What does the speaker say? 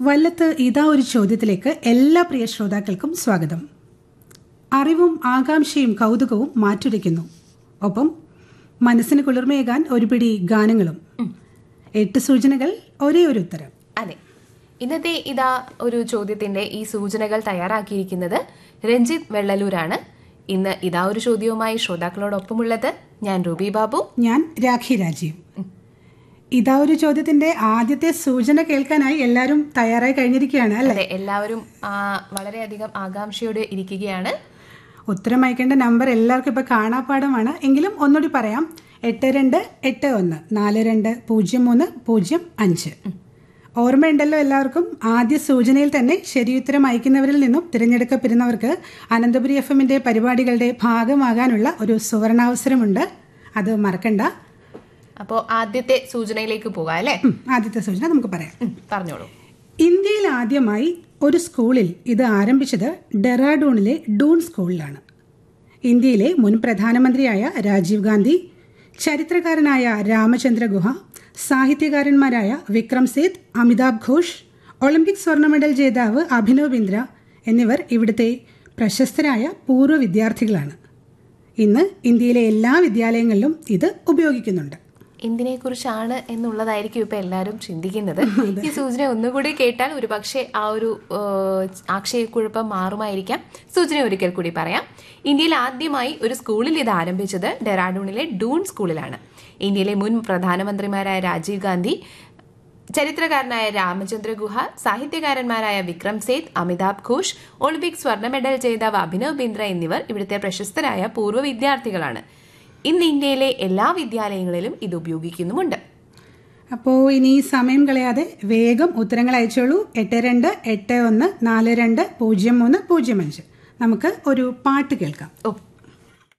വല്ലത്ത് ഇതാ ഒരു ചോദ്യത്തിലേക്ക് എല്ലാ പ്രിയ ശ്രോതാക്കൾക്കും സ്വാഗതം അറിവും ആകാംക്ഷയും കൗതുകവും മാറ്റുരയ്ക്കുന്നു ഒപ്പം മനസ്സിന് കുളിർമയേകാൻ ഒരു പിടി ഗാനങ്ങളും എട്ട് സൂചനകൾ ഒരേ ഒരു ഉത്തരം അതെ ഇന്നത്തെ ഇതാ ഒരു ചോദ്യത്തിന്റെ ഈ സൂചനകൾ തയ്യാറാക്കിയിരിക്കുന്നത് രഞ്ജിത്ത് വെള്ളലൂരാണ് ഇന്ന് ഇതാ ഒരു ചോദ്യവുമായി ശ്രോതാക്കളോടൊപ്പമുള്ളത് ഞാൻ രൂപി ബാബു ഞാൻ രാഖി രാജീവ് ഇതാ ഒരു ചോദ്യത്തിന്റെ ആദ്യത്തെ സൂചന കേൾക്കാനായി എല്ലാവരും തയ്യാറായി കഴിഞ്ഞിരിക്കുകയാണ് അല്ലെ അതെ എല്ലാവരും ആ, വളരെയധികം ആകാംക്ഷയോടെ ഇരിക്കുകയാണ് ഉത്തരം അയക്കേണ്ട നമ്പർ എല്ലാവർക്കും ഇപ്പൊ കാണാപ്പാടമാണ് എങ്കിലും ഒന്നുകൂടി പറയാം എട്ട് രണ്ട് എട്ട് ഒന്ന് നാല് രണ്ട് പൂജ്യം മൂന്ന് പൂജ്യം അഞ്ച് ഓർമ്മയുണ്ടല്ലോ എല്ലാവർക്കും ആദ്യ സൂചനയിൽ തന്നെ ശരിയുത്തരം അയക്കുന്നവരിൽ നിന്നും തിരഞ്ഞെടുക്കപ്പെടുന്നവർക്ക് അനന്തപുരി എഫ് എമ്മിന്റെ പരിപാടികളുടെ ഭാഗമാകാനുള്ള ഒരു സുവർണാവസരമുണ്ട് അത് മറക്കണ്ട അപ്പോൾ ആദ്യത്തെ സൂചനയിലേക്ക് പോകാം അല്ലേ ഉം, ആദ്യത്തെ സൂചന നമുക്ക് പറയാം ഉം, പറഞ്ഞോളൂ ഇന്ത്യയിൽ ആദ്യമായി ഒരു സ്കൂളിൽ ഇത് ആരംഭിച്ചത് ഡെറാഡൂണിലെ ഡൂൺ സ്കൂളിലാണ് ഇന്ത്യയിലെ മുൻ പ്രധാനമന്ത്രിയായ രാജീവ് ഗാന്ധി ചരിത്രകാരനായ രാമചന്ദ്ര ഗുഹ സാഹിത്യകാരന്മാരായ വിക്രം സേത്ത് അമിതാഭ് ഘോഷ് ഒളിമ്പിക് സ്വർണ്ണ മെഡൽ ജേതാവ് അഭിനവ് ബിന്ദ്ര എന്നിവർ ഇവിടുത്തെ പ്രശസ്തരായ പൂർവ്വ വിദ്യാർത്ഥികളാണ് ഇന്ന് ഇന്ത്യയിലെ എല്ലാ വിദ്യാലയങ്ങളിലും ഇത് ഉപയോഗിക്കുന്നുണ്ട് എന്തിനെ കുറിച്ചാണ് എന്നുള്ളതായിരിക്കും ഇപ്പൊ എല്ലാവരും ചിന്തിക്കുന്നത് ഈ സൂചന ഒന്നുകൂടി കേട്ടാൽ ഒരുപക്ഷെ ആ ഒരു ഏഹ്, ആശയക്കുഴപ്പം മാറുമായിരിക്കാം സൂചന ഒരിക്കൽ കൂടി പറയാം ഇന്ത്യയിൽ ആദ്യമായി ഒരു സ്കൂളിൽ ഇത് ആരംഭിച്ചത് ഡെറാഡൂണിലെ ഡൂൺ സ്കൂളിലാണ് ഇന്ത്യയിലെ മുൻ പ്രധാനമന്ത്രിമാരായ രാജീവ് ഗാന്ധി ചരിത്രകാരനായ രാമചന്ദ്ര ഗുഹ സാഹിത്യകാരന്മാരായ വിക്രം സേത്ത് അമിതാഭ് ഘോഷ് ഒളിമ്പിക് സ്വർണ്ണ മെഡൽ ജേതാവ് അഭിനവ് ബിന്ദ്ര എന്നിവർ ഇവിടുത്തെ പ്രശസ്തരായ പൂർവ്വ വിദ്യാർത്ഥികളാണ് ഇന്ന് ഇന്ത്യയിലെ എല്ലാ വിദ്യാലയങ്ങളിലും ഇത് ഉപയോഗിക്കുന്നുമുണ്ട് അപ്പോൾ ഇനി സമയം കളയാതെ വേഗം ഉത്തരങ്ങൾ അയച്ചോളൂ എട്ട് രണ്ട് എട്ട് ഒന്ന് നാല് രണ്ട് പൂജ്യം മൂന്ന് പൂജ്യം അഞ്ച് നമുക്ക് ഒരു പാട്ട് കേൾക്കാം ഓ